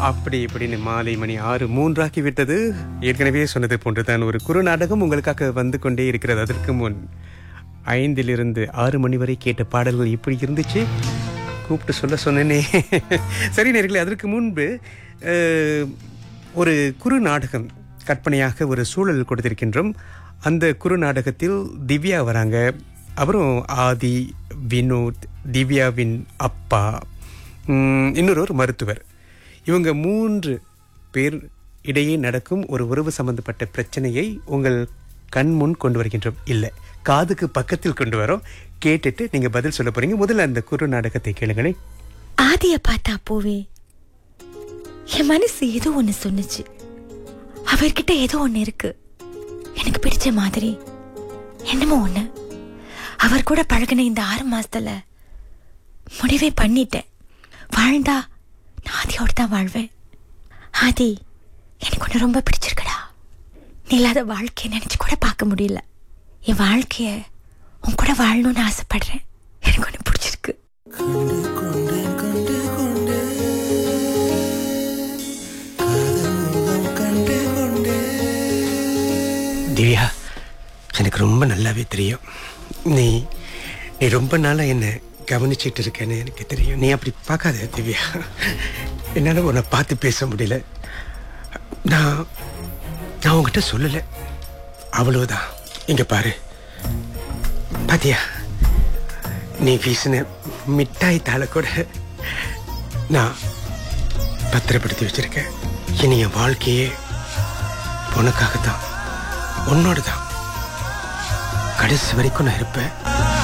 அப்படி இப்படின்னு மாலை மணி ஆறு மூன்றாக்கி விட்டது ஏற்கனவே சொன்னது போன்றுதான் ஒரு குறு நாடகம் உங்களுக்காக வந்து கொண்டே இருக்கிறது அதற்கு முன் ஐந்திலிருந்து ஆறு மணி வரை கேட்ட பாடல்கள் இப்படி இருந்துச்சு கூப்பிட்டு சொல்ல சொன்னேனே சரி நேர்களே அதற்கு முன்பு அஹ், ஒரு குறு நாடகம் கற்பனையாக ஒரு சூழல் கொடுத்திருக்கின்றோம் அந்த குறு நாடகத்தில் திவ்யா வராங்க அப்புறம் ஆதி வினோத் திவ்யாவின் அப்பா உம், இன்னொரு ஒரு மருத்துவர் இவங்க மூன்று பேர் இடையே நடக்கும் ஒரு உறவு சம்பந்தப்பட்ட பிரச்சனையை உங்கள் கண் முன் கொண்டு வருகின்றோம் இல்லை காதுக்கு பக்கத்தில் கொண்டு வரோம் கேட்டுட்டு நீங்க பதில் சொல்ல போறீங்க முதல்ல அந்த குறு நாடகத்தை கேளுங்களேன் ஆதிய பார்த்தா போவே என் மனசு ஏதோ ஒண்ணு சொன்னுச்சு அவர்கிட்ட ஏதோ ஒண்ணு இருக்கு எனக்கு பிடிச்ச மாதிரி என்னமோ ஒண்ணு அவர் கூட பழகின இந்த ஆறு மாசத்துல முடிவே பண்ணிட்டேன் வாழ்ந்தா நான் ஆதியோட தான் வாழ்வேன் ஆதி எனக்கு ஒண்ணு ரொம்ப பிடிச்சிருக்குடா நீ இல்லாத வாழ்க்கையை நினைச்சு கூட பார்க்க முடியல என் வாழ்க்கைய உன் கூட வாழணும்னு ஆசைப்படுறேன் எனக்கு ஒண்ணு பிடிச்சிருக்கு திவ்யா எனக்கு ரொம்ப நல்லாவே தெரியும் நீ நீ ரொம்ப நாளாக என்னை கவனிச்சிட்டு இருக்கேன்னு எனக்கு தெரியும் நீ அப்படி பார்க்காத திவ்யா என்னால் உன்னை பார்த்து பேச முடியல நான் நான் உன்கிட்ட சொல்லலை அவ்வளவுதான் இங்க பாரு பாத்தியா நீ வீசின மிட்டாய் தாளை கூட நான் பத்திரப்படுத்தி வச்சிருக்கேன் இனி என் வாழ்க்கையே உனக்காகத்தான் உன்னோட தான் கடைசி வரைக்கும் நான் இருப்பேன்